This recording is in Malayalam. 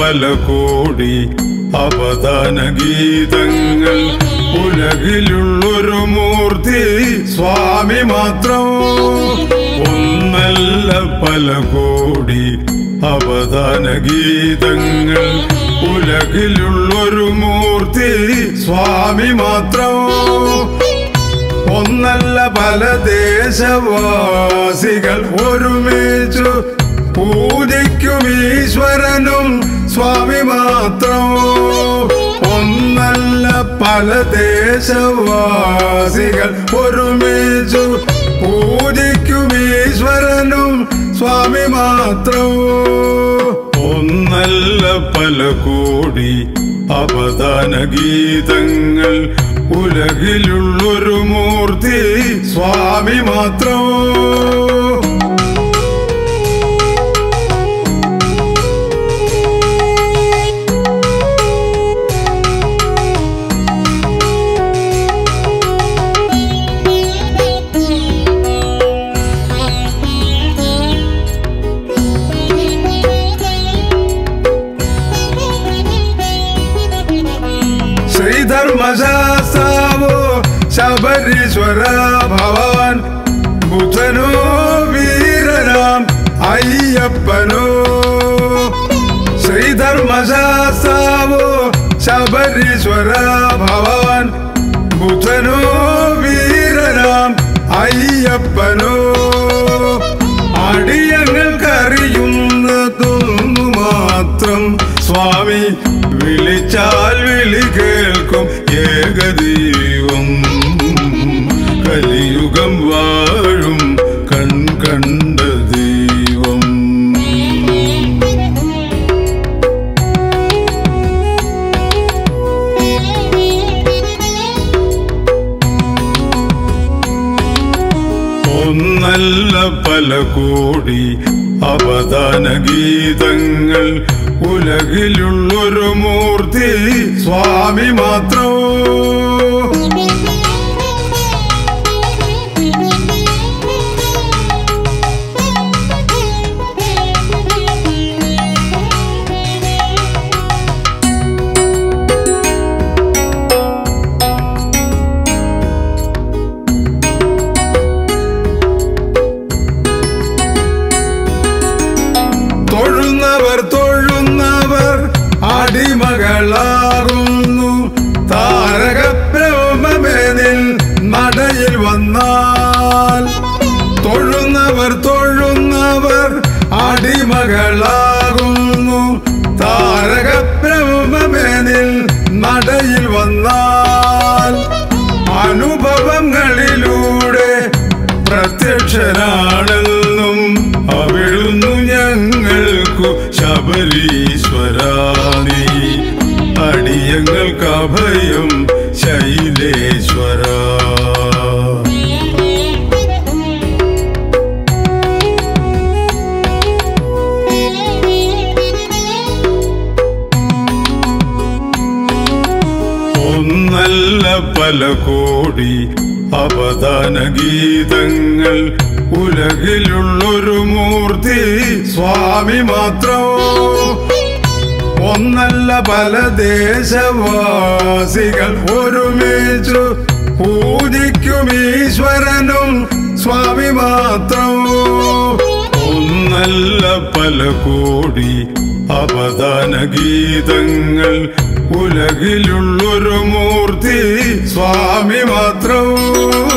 പല കോടി അവദാന ഗീതങ്ങൾ ഉലകിലുള്ളൊരു മൂർത്തി സ്വാമി മാത്രം ഒന്നല്ല പല കോടി അവദാന ഗീതങ്ങൾ ഉലകിലുള്ളൊരു മൂർത്തി സ്വാമി മാത്രം ഒന്നല്ല പല ദേശവാസികൾ ഒരുമിച്ചു പൂജിക്കും ഈശ്വരനും സ്വാമി മാത്രം ഒന്നല്ല പല ദേശവാസികൾ ഒരുമിച്ചു പൂജിക്കും ഈശ്വരനും സ്വാമി മാത്രം ഒന്നല്ല പല കോടി അവദാന ഗീതങ്ങൾ ഉലകിലുള്ളൊരു മൂർത്തി സ്വാമി മാത്രം ശ്രീധർമ്മശാസ്താവോ ശബരീശ്വര ഭവാൻ ബുധനോ വീരനാം അയ്യപ്പനോ ശ്രീധർമ്മശാസ്താവോ ശബരീശ്വര ഭവാൻ ബുധനോ വീരനാം അയ്യപ്പനോ അടിയങ്ങൾക്കറിയുന്നതൊന്നു മാത്രം സ്വാമി വിളിച്ചാൽ വിളി കേൾക്കും ഏകദൈവം കലിയുഗം വാഴും കൺ കണ്ട ദൈവം ഒന്നല്ല പല കോടി അവദാന ഗീതങ്ങൾ ഉലകിലുള്ളൊരു മൂർത്തി സ്വാമി മാത്രം തൊഴുന്നവർ തൊഴുന്നവർ അടിമകളാകുന്നു താരക ബ്രഹ്മമേനിൽ നടയിൽ വന്നാൽ തൊഴുന്നവർ തൊഴുന്നവർ അടിമകളാകുന്നു താരക ബ്രഹ്മമേനിൽ നടയിൽ വന്നാൽ അനുഭവങ്ങളിലൂടെ പ്രത്യക്ഷനാണെന്നും അവിടുന്നു ഞങ്ങൾക്കു ശബരീശ്വരാണി അടിയങ്ങൾക്ക് അഭയം ശൈലേശ്വര ഒന്നല്ല പല കോടി അവദാന ഗീതങ്ങൾ ഉലകിലുള്ളൊരു മൂർത്തി സ്വാമി മാത്രം ഒന്നല്ല പല ദേശവാസികൾ ഒരുമിച്ചു പൂജിക്കും ഈശ്വരനും സ്വാമി മാത്രം ഒന്നല്ല പല കോടി അവദാന ഗീതങ്ങൾ ഉലകിലുള്ളൊരു മൂർത്തി സ്വാമി മാത്രം